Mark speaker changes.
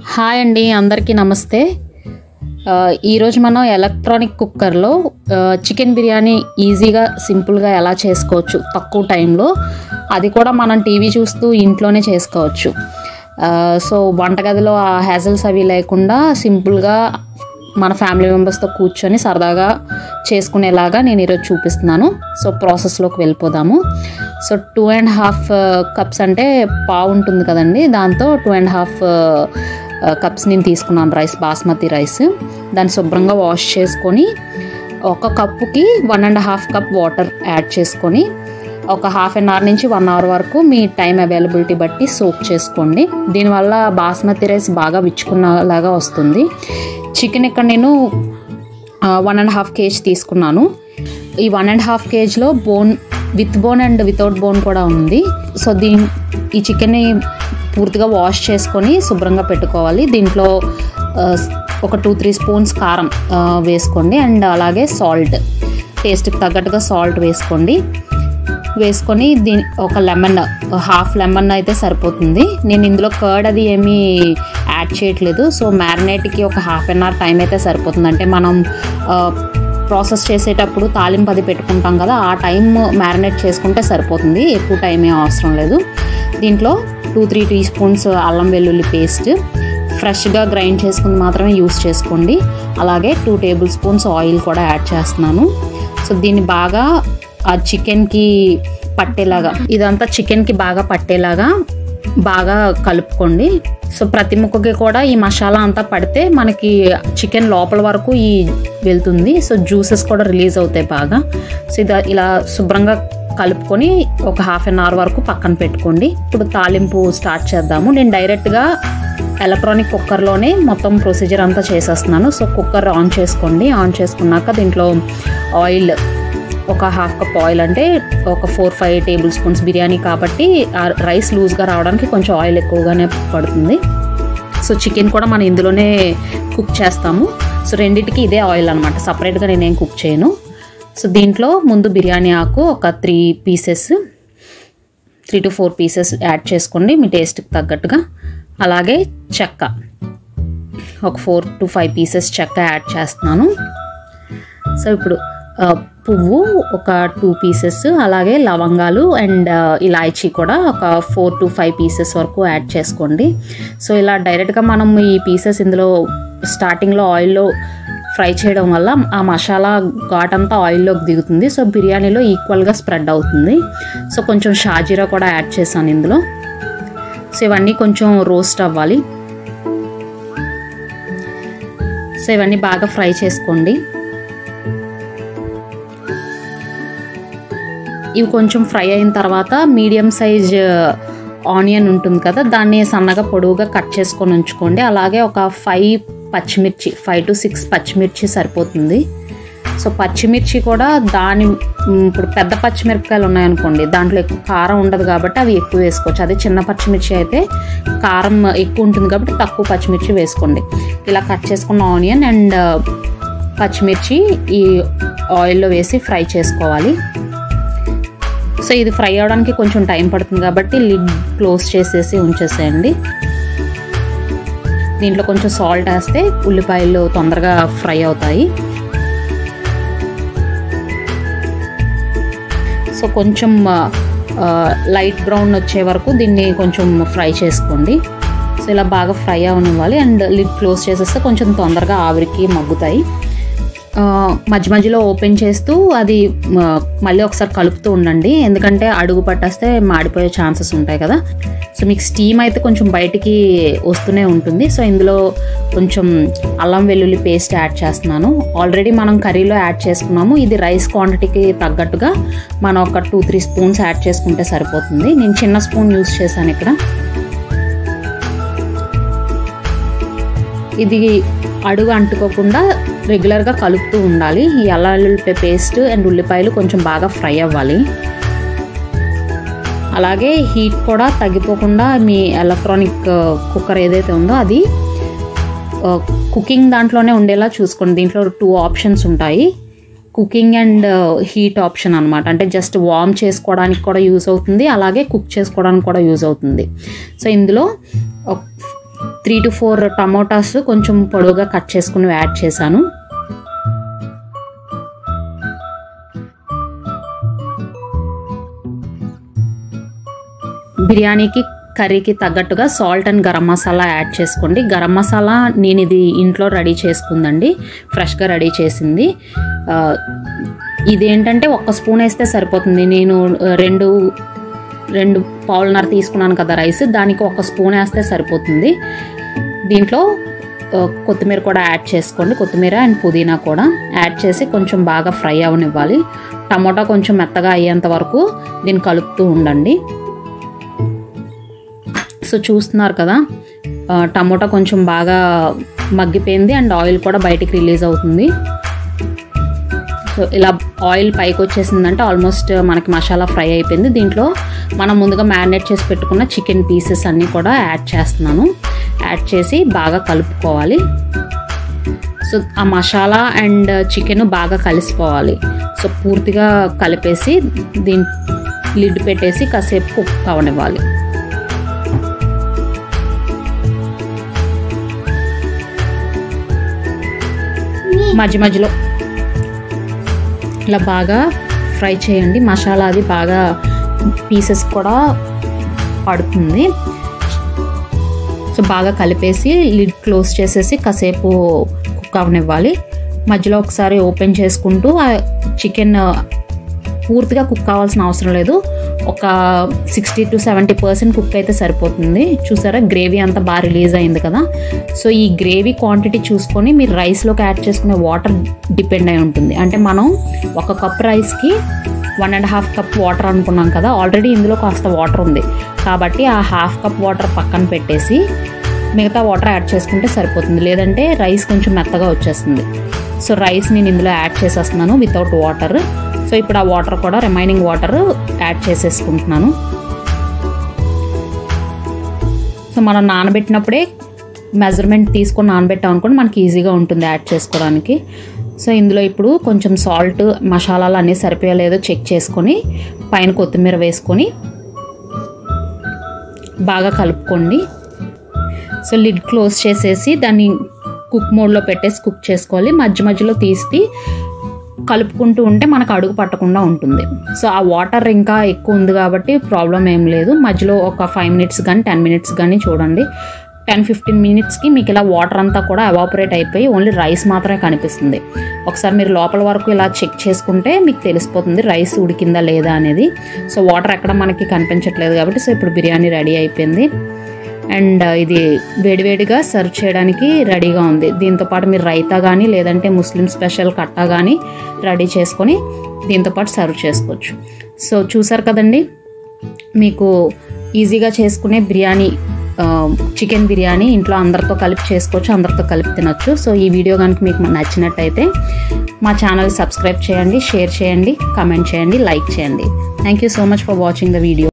Speaker 1: hi అండి అందరికీ నమస్తే ఆ, ఈరోజు మనం ఎలక్ట్రానిక్ కుక్కర్లో ఆ, చికెన్ బిర్యానీ ఈజీగా సింపుల్గా ఎలా చేసుకోవచ్చు తక్కువ టైంలో అది కూడా మనం టీవీ చూస్తూ ఇంట్లోనే చేసుకోవచ్చు ఆ, సో వంటగదిలో ఆ హ్యాజల్స్ అవి లేకుండా సింపుల్గా మన ఫ్యామిలీ మెంబర్స్తో కూర్చొని సరదాగా చేసుకునేలాగా నేను ఈరోజు చూపిస్తున్నాను సో ప్రాసెస్లోకి వెళ్ళిపోదాము so two and half cups అంటే పావు ఉంటుంది కదండి దాంతో టూ అండ్ హాఫ్ కప్స్ నేను తీసుకున్నాను రైస్ బాస్మతి రైస్ దాన్ని శుభ్రంగా వాష్ చేసుకొని ఒక కప్పుకి one and half cup water add చేసుకొని ఒక హాఫ్ అన్ అవర్ నుంచి వన్ అవర్ వరకు మీ టైం అవైలబిలిటీ బట్టి సోక్ చేసుకోండి దీనివల్ల బాస్మతి రైస్ బాగా విచ్చుకున్నలాగా వస్తుంది చికెన్ ఇక్కడ నేను వన్ అండ్ హాఫ్ కేజీ తీసుకున్నాను ఈ వన్ అండ్ హాఫ్ కేజీలో bone with bone and without bone కూడా ఉంది సో దీని ఈ చికెన్ని పూర్తిగా వాష్ చేసుకొని శుభ్రంగా పెట్టుకోవాలి దీంట్లో ఆ, ఒక టూ త్రీ స్పూన్స్ కారం ఆ, వేసుకోండి అండ్ అలాగే సాల్ట్ టేస్ట్కి తగ్గట్టుగా సాల్ట్ వేసుకోండి వేసుకొని దీని ఒక లెమన్ హాఫ్ లెమన్ అయితే సరిపోతుంది నేను ఇందులో కర్డ్ అది ఏమీ యాడ్ చేయట్లేదు సో మ్యారినేట్కి ఒక హాఫ్ అన్ అవర్ టైం అయితే సరిపోతుంది అంటే మనం ప్రాసెస్ చేసేటప్పుడు తాలింపు అది పెట్టుకుంటాం కదా ఆ టైం మ్యారినేట్ చేసుకుంటే సరిపోతుంది ఎక్కువ టైం ఏం అవసరం లేదు దీంట్లో టూ త్రీ టీ స్పూన్స్ అల్లం వెల్లుల్లి పేస్ట్ ఫ్రెష్గా గ్రైండ్ చేసుకుని మాత్రమే యూస్ చేసుకోండి అలాగే టూ టేబుల్ స్పూన్స్ ఆయిల్ కూడా యాడ్ చేస్తున్నాను సో దీన్ని బాగా ఆ చికెన్కి పట్టేలాగా ఇదంతా చికెన్కి బాగా పట్టేలాగా బాగా కలుపుకోండి సో ప్రతి ముక్కకి కూడా ఈ మసాలా అంతా పడితే మనకి చికెన్ లోపల వరకు ఈ వెళ్తుంది సో జ్యూసెస్ కూడా రిలీజ్ అవుతాయి బాగా సో ఇది ఇలా శుభ్రంగా కలుపుకొని ఒక హాఫ్ అన్ అవర్ వరకు పక్కన పెట్టుకోండి ఇప్పుడు తాలింపు స్టార్ట్ చేద్దాము నేను డైరెక్ట్గా ఎలక్ట్రానిక్ కుక్కర్లోనే మొత్తం ప్రొసీజర్ అంతా చేసేస్తున్నాను సో కుక్కర్ ఆన్ చేసుకోండి ఆన్ చేసుకున్నాక దీంట్లో ఆయిల్ ఒక హాఫ్ కప్ ఆయిల్ అంటే ఒక four five tablespoons biryani కాబట్టి ఆ రైస్ లూజ్గా రావడానికి కొంచెం ఆయిల్ ఎక్కువగానే పడుతుంది సో చికెన్ కూడా మనం ఇందులోనే కుక్ చేస్తాము సో రెండింటికి ఇదే ఆయిల్ అనమాట సపరేట్గా నేనేం కుక్ చేయను సో దీంట్లో ముందు బిర్యానీ ఆకు ఒక three pieces three to four pieces add చేసుకోండి మీ టేస్ట్కి తగ్గట్టుగా అలాగే చెక్క ఒక ఫోర్ టు ఫైవ్ పీసెస్ చెక్క యాడ్ చేస్తున్నాను సో ఇప్పుడు ఆ, పువ్వు ఒక టూ పీసెస్ అలాగే లవంగాలు అండ్ ఇలాచీ కూడా ఒక ఫోర్ టు ఫైవ్ పీసెస్ వరకు యాడ్ చేసుకోండి సో ఇలా డైరెక్ట్గా మనం ఈ పీసెస్ ఇందులో స్టార్టింగ్లో ఆయిల్లో ఫ్రై చేయడం వల్ల ఆ మసాలా ఘాట్ అంతా ఆయిల్లోకి దిగుతుంది సో బిర్యానీలో ఈక్వల్గా స్ప్రెడ్ అవుతుంది సో కొంచెం షాజీరా కూడా యాడ్ చేశాను ఇందులో సో ఇవన్నీ కొంచెం రోస్ట్ అవ్వాలి సో ఇవన్నీ బాగా ఫ్రై చేసుకోండి ఇవి కొంచెం ఫ్రై అయిన తర్వాత మీడియం సైజ్ ఆనియన్ ఉంటుంది కదా దాన్ని సన్నగా పొడవుగా కట్ చేసుకొని ఉంచుకోండి అలాగే ఒక ఫైవ్ పచ్చిమిర్చి ఫైవ్ టు సిక్స్ పచ్చిమిర్చి సరిపోతుంది సో పచ్చిమిర్చి కూడా దాని మ్, ఇప్పుడు పెద్ద పచ్చిమిరపకాయలు ఉన్నాయనుకోండి దాంట్లో ఎక్కువ కారం ఉండదు కాబట్టి అవి ఎక్కువ వేసుకోవచ్చు అదే చిన్న పచ్చిమిర్చి అయితే కారం ఎక్కువ ఉంటుంది కాబట్టి తక్కువ పచ్చిమిర్చి వేసుకోండి ఇలా కట్ చేసుకున్న ఆనియన్ అండ్ పచ్చిమిర్చి ఈ ఆయిల్లో వేసి ఫ్రై చేసుకోవాలి సో ఇది ఫ్రై అవడానికి కొంచెం టైం పడుతుంది కాబట్టి లిడ్ క్లోజ్ చేసేసి ఉంచేసేయండి దీంట్లో కొంచెం సాల్ట్ వేస్తే ఉల్లిపాయలు తొందరగా ఫ్రై అవుతాయి సో కొంచెం లైట్ బ్రౌన్ వచ్చే వరకు దీన్ని కొంచెం ఫ్రై చేసుకోండి సో ఇలా బాగా ఫ్రై అవనివ్వాలి అండ్ లిడ్ క్లోజ్ చేసేస్తే కొంచెం తొందరగా ఆవిరికి మగ్గుతాయి ఆ, మధ్య మధ్యలో ఓపెన్ చేస్తూ అది ఆ, మళ్ళీ ఒకసారి కలుపుతూ ఉండండి ఎందుకంటే అడుగు పట్టేస్తే మాడిపోయే ఛాన్సెస్ ఉంటాయి కదా సో మీకు స్టీమ్ అయితే కొంచెం బయటికి వస్తూనే ఉంటుంది సో ఇందులో కొంచెం అల్లం వెల్లుల్లి పేస్ట్ యాడ్ చేస్తున్నాను ఆల్రెడీ మనం కర్రీలో యాడ్ చేసుకున్నాము ఇది రైస్ క్వాంటిటీకి తగ్గట్టుగా మనం ఒక టూ త్రీ స్పూన్స్ యాడ్ చేసుకుంటే సరిపోతుంది నేను చిన్న స్పూన్ యూస్ చేశాను ఇక్కడ ఇది అడుగు అంటుకోకుండా రెగ్యులర్గా కలుపుతూ ఉండాలి ఈ అల్లం వెల్లుల్లి పేస్ట్ అండ్ ఉల్లిపాయలు కొంచెం బాగా ఫ్రై అవ్వాలి అలాగే హీట్ కూడా తగ్గిపోకుండా మీ ఎలక్ట్రానిక్ కుక్కర్ ఏదైతే ఉందో అది కుకింగ్ దాంట్లోనే ఉండేలా చూసుకోండి దీంట్లో టూ ఆప్షన్స్ ఉంటాయి కుకింగ్ అండ్ హీట్ ఆప్షన్ అనమాట అంటే జస్ట్ వార్మ్ చేసుకోవడానికి కూడా యూజ్ అవుతుంది అలాగే కుక్ చేసుకోవడానికి కూడా యూజ్ అవుతుంది సో ఇందులో త్రీ టు ఫోర్ టమోటాస్ కొంచెం పొడవుగా కట్ చేసుకుని యాడ్ చేశాను బిర్యానీకి కర్రీకి తగ్గట్టుగా salt and garam masala add చేసుకోండి గరం మసాలా నేను ఇది ఇంట్లో రెడీ చేసుకుందండి ఫ్రెష్గా రెడీ చేసింది ఆ, ఇదేంటంటే ఒక్క స్పూన్ వేస్తే సరిపోతుంది నేను ఆ, రెండు రెండు పావులన్నర తీసుకున్నాను కదా రైస్ దానికి ఒక స్పూన్ వేస్తే సరిపోతుంది దీంట్లో ఆ, కొత్తిమీర కూడా యాడ్ చేసుకోండి కొత్తిమీర అండ్ పుదీనా కూడా యాడ్ చేసి కొంచెం బాగా ఫ్రై అవనివ్వాలి టమోటా కొంచెం మెత్తగా అయ్యేంత వరకు దీన్ని కలుపుతూ ఉండండి సో చూస్తున్నారు కదా ఆ, టమోటా కొంచెం బాగా మగ్గిపోయింది అండ్ ఆయిల్ కూడా బయటికి రిలీజ్ అవుతుంది సో ఇలా ఆయిల్ పైకి వచ్చేసిందంటే ఆల్మోస్ట్ మనకి మసాలా ఫ్రై అయిపోయింది దీంట్లో మనం ముందుగా మ్యారినేట్ చేసి పెట్టుకున్న చికెన్ పీసెస్ అన్నీ కూడా యాడ్ చేస్తున్నాను యాడ్ చేసి బాగా కలుపుకోవాలి సో ఆ మసాలా అండ్ చికెన్ బాగా కలిసిపోవాలి సో పూర్తిగా కలిపేసి దీని లిడ్ పెట్టేసి కాసేపు కుక్ అవనివ్వాలి మధ్య మధ్యలో ఇలా బాగా ఫ్రై చేయండి మసాలా అది బాగా పీసెస్ కూడా పడుతుంది సో బాగా కలిపేసి లిడ్ క్లోజ్ చేసేసి కాసేపు కుక్ అవనివ్వాలి మధ్యలో ఒకసారి ఓపెన్ చేసుకుంటూ ఆ చికెన్ పూర్తిగా కుక్ కావాల్సిన అవసరం లేదు ఒక sixty to seventy percent cook అయితే సరిపోతుంది చూసారా గ్రేవీ అంతా బాగా రిలీజ్ అయింది కదా సో ఈ గ్రేవీ క్వాంటిటీ చూసుకొని మీరు రైస్లోకి యాడ్ చేసుకునే వాటర్ డిపెండ్ అయి ఉంటుంది అంటే మనం ఒక కప్ రైస్కి one and half cup water అనుకున్నాం కదా ఆల్రెడీ ఇందులో కాస్త వాటర్ ఉంది కాబట్టి ఆ హాఫ్ కప్ వాటర్ పక్కన పెట్టేసి మిగతా వాటర్ యాడ్ చేసుకుంటే సరిపోతుంది లేదంటే రైస్ కొంచెం మెత్తగా వచ్చేస్తుంది సో రైస్ నేను ఇందులో యాడ్ చేసేస్తున్నాను వితౌట్ వాటర్ సో ఇప్పుడు ఆ వాటర్ కూడా రిమైనింగ్ వాటర్ యాడ్ చేసేసుకుంటున్నాను సో మనం నానబెట్టినప్పుడే మెజర్మెంట్ తీసుకొని నానబెట్టాం అనుకోండి మనకి ఈజీగా ఉంటుంది యాడ్ చేసుకోవడానికి సో ఇందులో ఇప్పుడు కొంచెం సాల్ట్ మసాలాలు అన్నీ సరిపోయలేదో చెక్ చేసుకొని పైన కొత్తిమీర వేసుకొని బాగా కలుపుకోండి సో లిడ్ క్లోజ్ చేసేసి దాన్ని కుక్ మోడ్లో పెట్టేసి కుక్ చేసుకోవాలి మధ్య మధ్యలో తీసి కలుపుకుంటూ ఉంటే మనకు అడుగు పట్టకుండా ఉంటుంది సో ఆ వాటర్ ఇంకా ఎక్కువ ఉంది కాబట్టి ప్రాబ్లం ఏం లేదు మధ్యలో ఒక ఫైవ్ మినిట్స్ కానీ టెన్ మినిట్స్ కానీ చూడండి టెన్ ఫిఫ్టీన్ మినిట్స్కి మీకు ఇలా వాటర్ అంతా కూడా ఎవాపరేట్ అయిపోయి ఓన్లీ రైస్ మాత్రమే కనిపిస్తుంది ఒకసారి మీరు లోపల వరకు ఇలా చెక్ చేసుకుంటే మీకు తెలిసిపోతుంది రైస్ ఉడికిందా లేదా అనేది సో వాటర్ ఎక్కడ మనకి కనిపించట్లేదు కాబట్టి సో ఇప్పుడు బిర్యానీ రెడీ అయిపోయింది అండ్ ఇది వేడివేడిగా సర్వ్ చేయడానికి రెడీగా ఉంది దీంతోపాటు మీరు రైతా కానీ లేదంటే ముస్లిం స్పెషల్ కట్టా కానీ రెడీ చేసుకొని దీంతోపాటు సర్వ్ చేసుకోవచ్చు సో చూసారు కదండి మీకు ఈజీగా చేసుకునే బిర్యానీ చికెన్ బిర్యానీ ఇంట్లో అందరితో కలిపి చేసుకోవచ్చు అందరితో కలిపి తినొచ్చు సో ఈ వీడియో కనుక మీకు నచ్చినట్టయితే మా ఛానల్ సబ్స్క్రైబ్ చేయండి షేర్ చేయండి కామెంట్ చేయండి లైక్ చేయండి thank you so much for watching the video